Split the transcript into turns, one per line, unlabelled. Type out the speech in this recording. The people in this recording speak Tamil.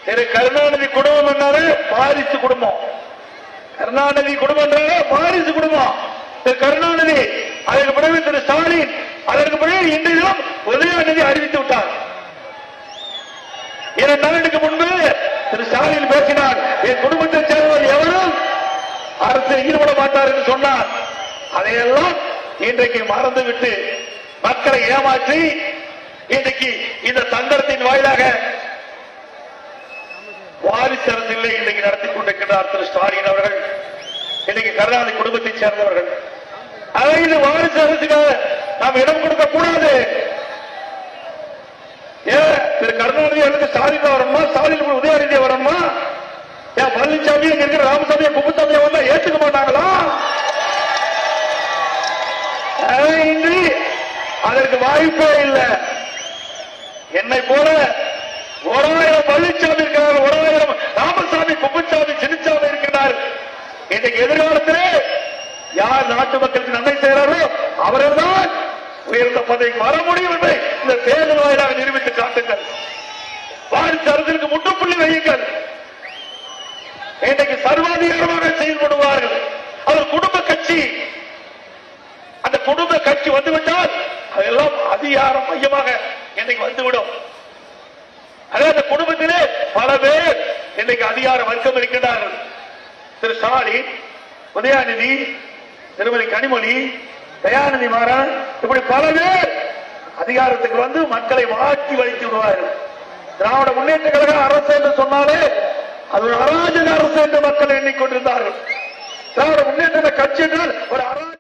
திரு கருணாநிதி குடும்பம் என்னாலே வாரிசு குடும்பம் கருணாநிதி குடும்பம் என்றாலே வாரிசு குடும்பம் திரு கருணாநிதி அதற்கு பிறகு திரு ஸ்டாலின் அதற்கு பிறகு இன்றைய தினம் உதயநிதி அறிவித்து விட்டார் இரண்டு நாளுக்கு முன்பு திரு ஸ்டாலின் பேசினார் என் குடும்பத்தை சேர்ந்தவர் எவரும் அரசில் ஈடுபட மாட்டார் என்று சொன்னார் அதையெல்லாம் இன்றைக்கு மறந்துவிட்டு மக்களை ஏமாற்றி இன்றைக்கு இந்த தந்திரத்தின் வாயிலாக வாரிசு அரசியலை இன்றைக்கு நடத்தி கொண்டிருக்கிறார் திரு ஸ்டாலின் அவர்கள் இன்னைக்கு கருணாநிதி குடும்பத்தைச் சேர்ந்தவர்கள் அதை இது வாரிசு அரசுக்கு நாம் இடம் கொடுக்க கூடாது ஏன் திரு கருணாநிதி அல்லது ஸ்டாலின் தான் வரணுமா ஸ்டாலின் கூட உதயநிதி வரணுமா ஏன் பழனிசாமி இங்க இருக்கிற ராமசாமி குப்புசாமி வந்தா ஏத்துக்க மாட்டாங்களா அஹ், இன்று அதற்கு வாய்ப்பே இல்லை என்னை போல ஓராயிரம் பழனிசாமி இருக்கிறார் ஓராயிரம் ராமசாமி குப்புசாமி சின்னசாமி இருக்கிறார் இன்றைக்கு எதிர்காலத்திலே யார் நாட்டு மக்களுக்கு நன்மை செய்கிறாரோ அவர்கள்தான் உயர்ந்த பதவிக்கு வர முடியும் என்பதை இந்த தேர்தல் வாயிலாக நிரூபித்து காட்டுங்கள் வாரிசு அரசிற்கு முற்றுப்புள்ளி வையுங்கள் இன்றைக்கு சர்வாதிகாரமாக செயல்படுவார்கள் அவர் குடும்ப கட்சி அந்த குடும்ப கட்சி வந்துவிட்டால் அதெல்லாம் அதிகாரம் மையமாக இன்னைக்கு வந்துவிடும் அதாவது அந்த குடும்பத்திலே பல பேர் இன்னைக்கு அதிகார வர்க்கம் இருக்கின்றார்கள் திரு ஸ்டாலின் உதயாநிதி திருமதி கனிமொழி தயாநிதி மாறன் இப்படி பல பேர் அதிகாரத்துக்கு வந்து மக்களை மாற்றி வலித்து விடுவார்கள் திராவிட முன்னேற்ற கழக அரசு என்று சொன்னாலே அது ஒரு அராஜக அரசு என்று மக்கள் எண்ணிக்கொண்டிருந்தார்கள் திராவிட முன்னேற்ற கட்சி என்றால் ஒரு அராஜக